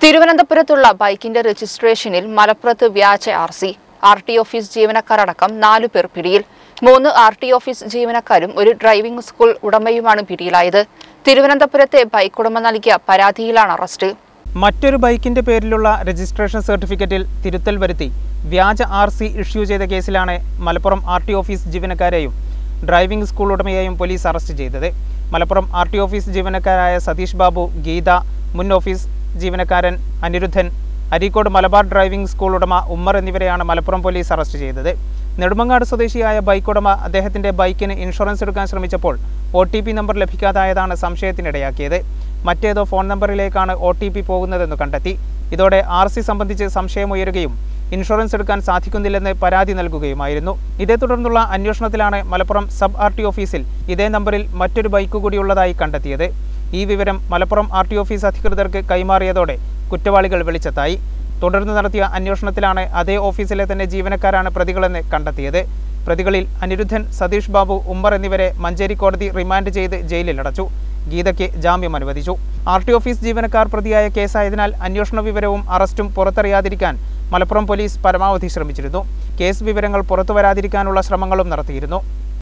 തിരുവനന്തപുരത്തുള്ള ബൈക്കിന്റെ രജിസ്ട്രേഷനിൽ മലപ്പുറത്ത് വ്യാജ R C R T office ജീവനക്കാരടക്കം നാലു പേർ പിടിയിൽ മൂന്ന് ആർ ടി ഓഫീസ് ജീവനക്കാരും ഒരു ഡ്രൈവിംഗ് സ്കൂൾ ഉടമയുമാണ് പിടിയിലായത് തിരുവനന്തപുരത്തെ ബൈക്ക് ഉടമ നൽകിയ പരാതിയിലാണ് അറസ്റ്റ് മറ്റൊരു ബൈക്കിന്റെ പേരിലുള്ള രജിസ്ട്രേഷൻ സർട്ടിഫിക്കറ്റിൽ തിരുത്തൽ വരുത്തി വ്യാജ ആർ സി ഇഷ്യൂ ചെയ്ത കേസിലാണ് മലപ്പുറം ആർ ടി ഓഫീസ് ജീവനക്കാരെയും ഡ്രൈവിംഗ് സ്കൂൾ ഉടമയെയും പോലീസ് അറസ്റ്റ് ചെയ്തത് മലപ്പുറം ആർ ടി ഓഫീസ് ജീവനക്കാരായ സതീഷ് ബാബു ഗീത മുൻ ഓഫീസ് ജീവനക്കാരൻ അനിരുദ്ധൻ അരീക്കോട് മലബാർ ഡ്രൈവിംഗ് സ്കൂൾ ഉടമ ഉമ്മർ എന്നിവരെയാണ് മലപ്പുറം പോലീസ് അറസ്റ്റ് ചെയ്തത് നെടുമങ്ങാട് സ്വദേശിയായ ബൈക്ക് ഉടമ അദ്ദേഹത്തിന്റെ ബൈക്കിന് ഇൻഷുറൻസ് എടുക്കാൻ ശ്രമിച്ചപ്പോൾ ഒ ടി പി നമ്പർ ലഭിക്കാതായതാണ് സംശയത്തിനിടയാക്കിയത് മറ്റേതോ ഫോൺ നമ്പറിലേക്കാണ് ഒ ടി പി പോകുന്നതെന്ന് കണ്ടെത്തി ഇതോടെ ആർ സി സംബന്ധിച്ച് സംശയമുയരുകയും ഇൻഷുറൻസ് എടുക്കാൻ സാധിക്കുന്നില്ലെന്ന് പരാതി നൽകുകയുമായിരുന്നു ഇതേ തുടർന്നുള്ള അന്വേഷണത്തിലാണ് മലപ്പുറം സബ് ആർ ടി ഓഫീസിൽ ഇതേ നമ്പറിൽ മറ്റൊരു ബൈക്ക് കൂടിയുള്ളതായി കണ്ടെത്തിയത് ഈ വിവരം മലപ്പുറം ആർ ടി ഓഫീസ് അധികൃതർക്ക് കൈമാറിയതോടെ കുറ്റവാളികൾ വെളിച്ചത്തായി തുടർന്ന് നടത്തിയ അന്വേഷണത്തിലാണ് അതേ ഓഫീസിലെ തന്നെ ജീവനക്കാരാണ് പ്രതികളെന്ന് കണ്ടെത്തിയത് പ്രതികളിൽ അനിരുദ്ധൻ സതീഷ് ബാബു ഉമ്മർ എന്നിവരെ മഞ്ചേരി കോടതി റിമാൻഡ് ചെയ്ത് ജയിലിൽ അടച്ചു ഗീതയ്ക്ക് ജാമ്യം അനുവദിച്ചു ആർ ടി ഓഫീസ് ജീവനക്കാർ പ്രതിയായ കേസായതിനാൽ അന്വേഷണ വിവരവും അറസ്റ്റും പുറത്തറിയാതിരിക്കാൻ മലപ്പുറം പോലീസ് പരമാവധി ശ്രമിച്ചിരുന്നു കേസ് വിവരങ്ങൾ പുറത്തുവരാതിരിക്കാനുള്ള ശ്രമങ്ങളും നടത്തിയിരുന്നു